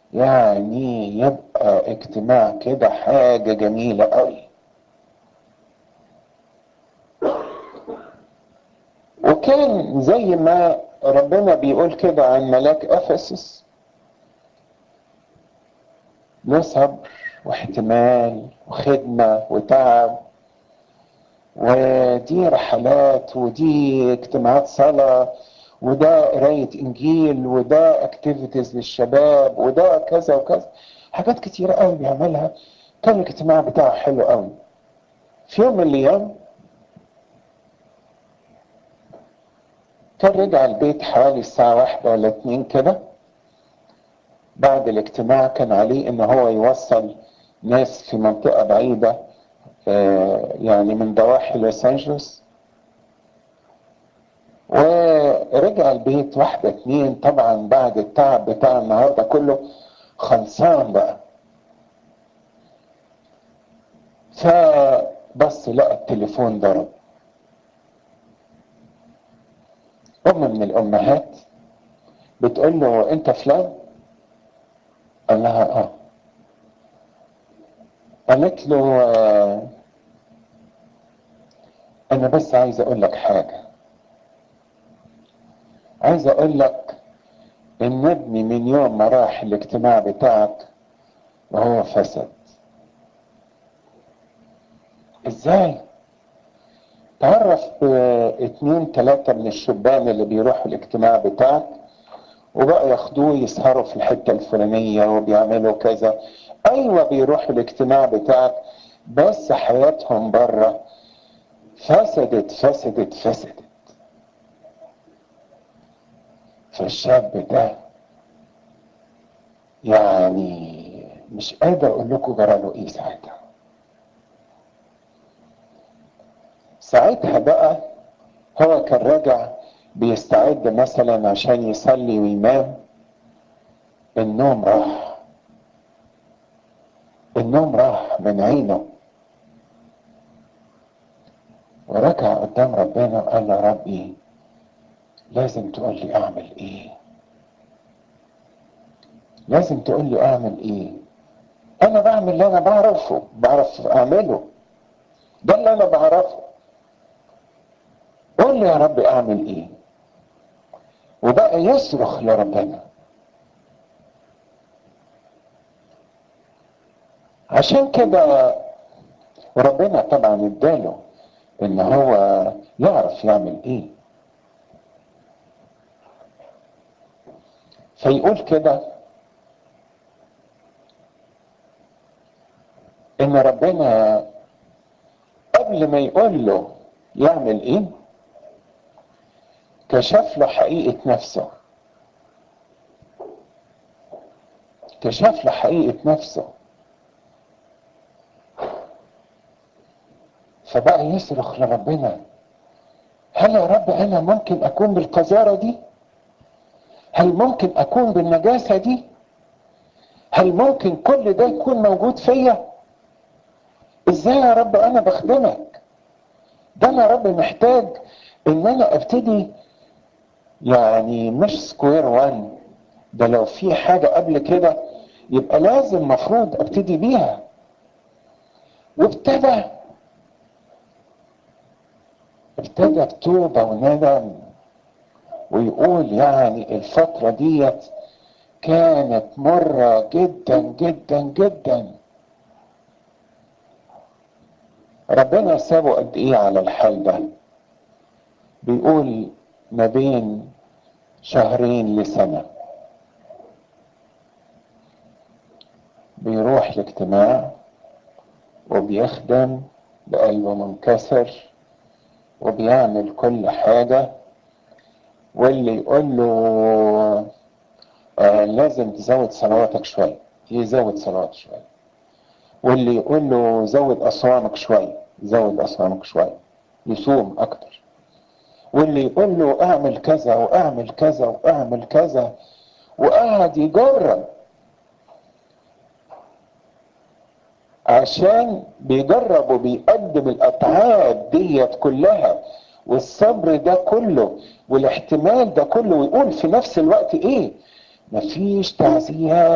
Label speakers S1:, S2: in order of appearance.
S1: يعني يبقى اجتماع كده حاجة جميلة قوي وكان زي ما ربنا بيقول كده عن ملاك افسس له صبر واحتمال وخدمة وتعب ودي رحلات ودي اجتماعات صلاة وده قراية انجيل وده اكتيفيتيز للشباب وده كذا وكذا حاجات كتيرة قوي بيعملها كان الاجتماع بتاعه حلو قوي في يوم من الايام كان رجع البيت حوالي الساعة واحدة ولا اتنين كده بعد الاجتماع كان عليه ان هو يوصل ناس في منطقة بعيدة يعني من ضواحي لوس انجلوس ورجع البيت واحدة اتنين طبعا بعد التعب بتاع النهاردة كله خلصان بقى فبص لقى التليفون ضرب أم من الأمهات بتقول له أنت فلان؟ قال لها آه قالت له آه أنا بس عايز أقول لك حاجة عايز أقول لك إن ابني من يوم ما راح الاجتماع بتاعك وهو فسد إزاي؟ تعرف باتنين تلاتة من الشبان اللي بيروحوا الاجتماع بتاعك وبقى ياخدوه يسهروا في الحتة الفلانية وبيعملوا كذا ايوه بيروحوا الاجتماع بتاعك بس حياتهم بره فسدت فسدت فسدت فالشاب ده يعني مش قادر اقول لكم جراله ايه ساعتها ساعتها بقى هو كان راجع بيستعد مثلا عشان يصلي وينام النوم راح النوم راح من عينه وركع قدام ربنا وقال له ربي لازم تقول لي اعمل ايه لازم تقول لي اعمل ايه انا بعمل اللي انا بعرفه بعرف اعمله ده اللي انا بعرفه قول لي يا رب اعمل ايه وبقى يصرخ لربنا عشان كده ربنا طبعا اداله ان هو يعرف يعمل ايه فيقول كده ان ربنا قبل ما يقول له يعمل ايه كشف له حقيقة نفسه كشف له حقيقة نفسه فبقى يصرخ لربنا هل يا رب انا ممكن اكون بالقذارة دي هل ممكن اكون بالنجاسة دي هل ممكن كل ده يكون موجود فيا ازاي يا رب انا بخدمك ده انا يا رب محتاج ان انا ابتدي يعني مش سكوير وان ده لو في حاجة قبل كده يبقى لازم مفروض ابتدي بيها وابتدى ابتدى بتوبة وندم ويقول يعني الفترة ديت كانت مرة جدا جدا جدا ربنا سابه قد ايه على الحال ده بيقول ما بين شهرين لسنة بيروح الاجتماع وبيخدم بقلبه منكسر وبيعمل كل حاجة واللي يقول له آه لازم تزود صلواتك شوية يزود صلوات شوية واللي يقول له زود أصوامك شوية زود أصوامك شوية يصوم أكتر واللي يقول له اعمل كذا واعمل كذا واعمل كذا وقعد يجرب عشان بيجرب وبيقدم الاتعاب ديت كلها والصبر ده كله والاحتمال ده كله ويقول في نفس الوقت ايه مفيش تعزيات